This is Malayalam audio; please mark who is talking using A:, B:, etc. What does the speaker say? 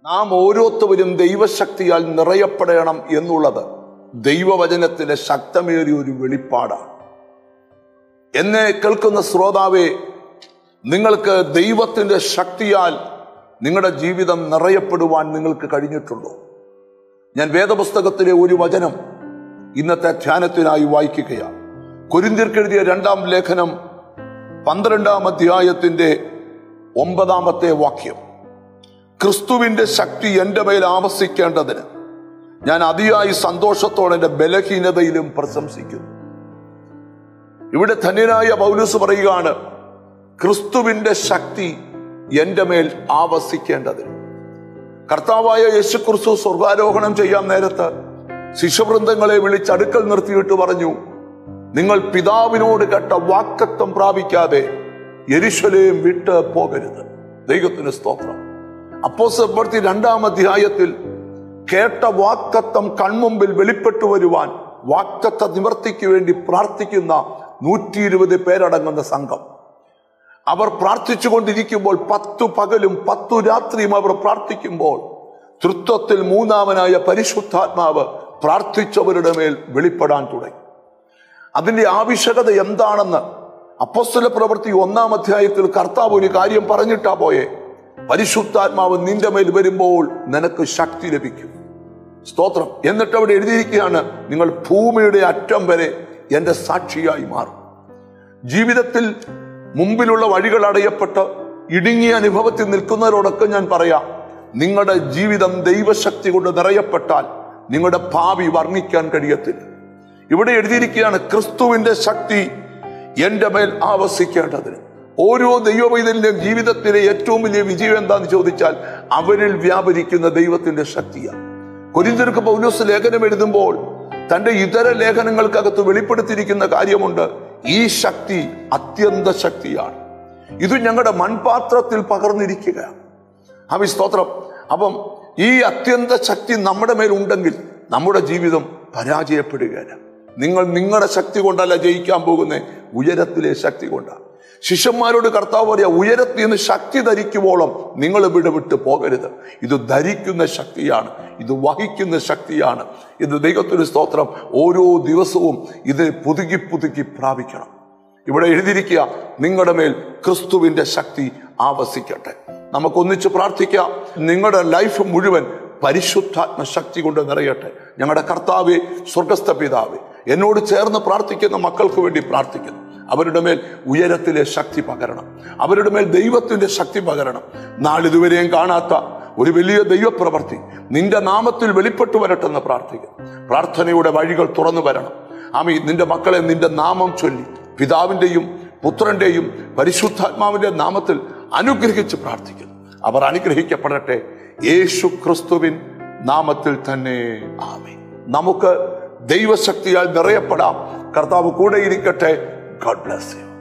A: നാം ഓരോരുത്തരും ദൈവശക്തിയാൽ നിറയപ്പെടണം എന്നുള്ളത് ദൈവവചനത്തിന്റെ ശക്തമേറിയ ഒരു വെളിപ്പാടാണ് എന്നെ കേൾക്കുന്ന ശ്രോതാവെ നിങ്ങൾക്ക് ദൈവത്തിന്റെ ശക്തിയാൽ നിങ്ങളുടെ ജീവിതം നിറയപ്പെടുവാൻ നിങ്ങൾക്ക് കഴിഞ്ഞിട്ടുണ്ടോ ഞാൻ വേദപുസ്തകത്തിലെ ഒരു വചനം ഇന്നത്തെ ധ്യാനത്തിനായി വായിക്കുകയാണ് കൊരിന്തിർക്കെഴുതിയ രണ്ടാം ലേഖനം പന്ത്രണ്ടാം അധ്യായത്തിന്റെ ഒമ്പതാമത്തെ വാക്യം ക്രിസ്തുവിന്റെ ശക്തി എൻ്റെ മേൽ ആവസിക്കേണ്ടതിന് ഞാൻ അതിയായി സന്തോഷത്തോടെ എൻ്റെ ബലഹീനതയിലും പ്രശംസിക്കുന്നു ഇവിടെ ധന്യനായ പൗലൂസ് പറയുകയാണ് ക്രിസ്തുവിന്റെ ശക്തി എൻ്റെ മേൽ ആവസിക്കേണ്ടതിന് കർത്താവായ യേശു ക്രിസ്തു സ്വർഗാരോഹണം ചെയ്യാൻ നേരത്ത് ശിശുവൃന്ദങ്ങളെ വിളിച്ച് അടുക്കൽ നിർത്തിയിട്ട് പറഞ്ഞു നിങ്ങൾ പിതാവിനോട് കേട്ട വാക്കത്വം പ്രാപിക്കാതെ യെരുശലേം വിട്ട് പോകരുത് ദൈവത്തിന് സ്തോത്രം അപ്പോസപ്പെടുത്തി രണ്ടാം അധ്യായത്തിൽ കേട്ട വാക്കത്വം കൺമുമ്പിൽ വെളിപ്പെട്ടു വരുവാൻ വാക്കത്വ നിവർത്തിക്ക് വേണ്ടി പ്രാർത്ഥിക്കുന്ന നൂറ്റി ഇരുപത് പേരടങ്ങുന്ന സംഘം അവർ പ്രാർത്ഥിച്ചു കൊണ്ടിരിക്കുമ്പോൾ പത്തു പകലും പത്തു രാത്രിയും അവർ പ്രാർത്ഥിക്കുമ്പോൾ തൃത്വത്തിൽ മൂന്നാമനായ പരിശുദ്ധാത്മാവ് പ്രാർത്ഥിച്ചവരുടെ മേൽ വെളിപ്പെടാൻ തുടങ്ങി അതിന്റെ ആവശ്യകത എന്താണെന്ന് അപ്പോസ്തല പ്രവൃത്തി ഒന്നാം അധ്യായത്തിൽ കർത്താവ് ഒരു കാര്യം പറഞ്ഞിട്ടാ പോയെ പരിശുദ്ധാത്മാവ് നിന്റെ മേൽ വരുമ്പോൾ നിനക്ക് ശക്തി ലഭിക്കും സ്തോത്രം എന്നിട്ട് അവിടെ എഴുതിയിരിക്കുകയാണ് നിങ്ങൾ ഭൂമിയുടെ അറ്റം വരെ എന്റെ സാക്ഷിയായി മാറും ജീവിതത്തിൽ മുമ്പിലുള്ള വഴികൾ അടയപ്പെട്ട് ഇടുങ്ങിയ അനുഭവത്തിൽ നിൽക്കുന്നവരോടൊക്കെ ഞാൻ പറയാം നിങ്ങളുടെ ജീവിതം ദൈവശക്തി കൊണ്ട് നിറയപ്പെട്ടാൽ നിങ്ങളുടെ ഭാവി വർണ്ണിക്കാൻ കഴിയത്തില്ല ഇവിടെ എഴുതിയിരിക്കുകയാണ് ക്രിസ്തുവിന്റെ ശക്തി എന്റെ മേൽ ആവസിക്കേണ്ടതിന് ഓരോ ദൈവവൈതലിന്റെയും ജീവിതത്തിലെ ഏറ്റവും വലിയ വിജയം എന്താന്ന് ചോദിച്ചാൽ അവരിൽ വ്യാപരിക്കുന്ന ദൈവത്തിന്റെ ശക്തിയാണ് കൊരിന്തർക്ക് പൗലോസ് ലേഖനം എഴുതുമ്പോൾ തന്റെ ഇതര ലേഖനങ്ങൾക്കകത്ത് വെളിപ്പെടുത്തിയിരിക്കുന്ന കാര്യമുണ്ട് ഈ ശക്തി അത്യന്ത ശക്തിയാണ് ഇത് ഞങ്ങളുടെ മൺപാത്രത്തിൽ പകർന്നിരിക്കുകയാണ് അവി സ്തോത്രം അപ്പം ഈ അത്യന്ത ശക്തി നമ്മുടെ മേൽ ഉണ്ടെങ്കിൽ നമ്മുടെ ജീവിതം പരാജയപ്പെടുകയില്ല നിങ്ങൾ നിങ്ങളുടെ ശക്തി കൊണ്ടല്ല ജയിക്കാൻ പോകുന്നത് ഉയരത്തിലെ ശക്തി കൊണ്ടാണ് ശിഷ്യന്മാരോട് കർത്താവ് പറയാ ഉയരത്തിൽ നിന്ന് ശക്തി ധരിക്കുവോളം നിങ്ങൾ ഇവിടെ വിട്ട് പോകരുത് ഇത് ധരിക്കുന്ന ശക്തിയാണ് ഇത് വഹിക്കുന്ന ശക്തിയാണ് ഇത് ദൈവത്തിന് സ്തോത്രം ഓരോ ദിവസവും ഇത് പുതുക്കി പുതുക്കി പ്രാപിക്കണം ഇവിടെ എഴുതിയിരിക്കുക നിങ്ങളുടെ മേൽ ക്രിസ്തുവിന്റെ ശക്തി ആവസിക്കട്ടെ നമുക്കൊന്നിച്ച് പ്രാർത്ഥിക്കാം നിങ്ങളുടെ ലൈഫ് മുഴുവൻ പരിശുദ്ധാത്മ ശക്തി കൊണ്ട് നിറയട്ടെ ഞങ്ങളുടെ കർത്താവെ സ്വർഗസ്ഥ പിതാവെ എന്നോട് ചേർന്ന് പ്രാർത്ഥിക്കുന്ന മക്കൾക്ക് വേണ്ടി പ്രാർത്ഥിക്കുന്നു അവരുടെ മേൽ ഉയരത്തിലെ ശക്തി പകരണം അവരുടെ മേൽ ദൈവത്തിന്റെ ശക്തി പകരണം നാളിതുവരെയും കാണാത്ത ഒരു വലിയ ദൈവപ്രവർത്തി നിന്റെ നാമത്തിൽ വെളിപ്പെട്ടു വരട്ടെന്ന് പ്രാർത്ഥിക്കുന്നു പ്രാർത്ഥനയുടെ വഴികൾ തുറന്നു വരണം ആമി നിന്റെ മക്കളെ നിന്റെ നാമം ചൊല്ലി പിതാവിന്റെയും പുത്രന്റെയും പരിശുദ്ധാത്മാവിന്റെ നാമത്തിൽ അനുഗ്രഹിച്ച് പ്രാർത്ഥിക്കുന്നു അവർ അനുഗ്രഹിക്കപ്പെടട്ടെ യേശു ക്രിസ്തുവിൻ നാമത്തിൽ തന്നെ ആമേ നമുക്ക് ദൈവശക്തിയാൽ നിറയപ്പെടാം കർത്താവ് കൂടെ ഇരിക്കട്ടെ ഗോഡ് ബ്ലസ് യു